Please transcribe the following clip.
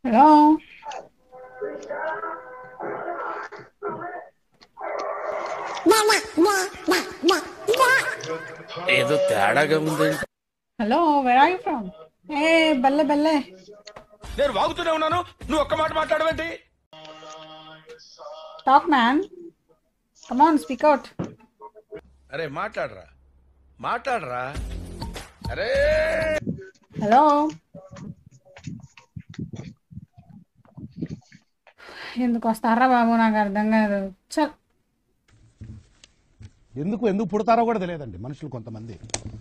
hello ఏదో తేడాగా ఉందండి hello where are you from ఏ బల్లె బల్లె నేను వాగుతూనే ఉన్నాను నువ్వు ఒక్క మాట మాట్లాడవేంటి talk man come on speak out అరే మాట్లాడరా మాట్లాడరా అరే హలో ఎందుకు వస్తారా బాబు నాకు అర్థం కాదు చల్ ఎందుకు ఎందుకు పుడతారో కూడా తెలియదండి మనుషులు కొంతమంది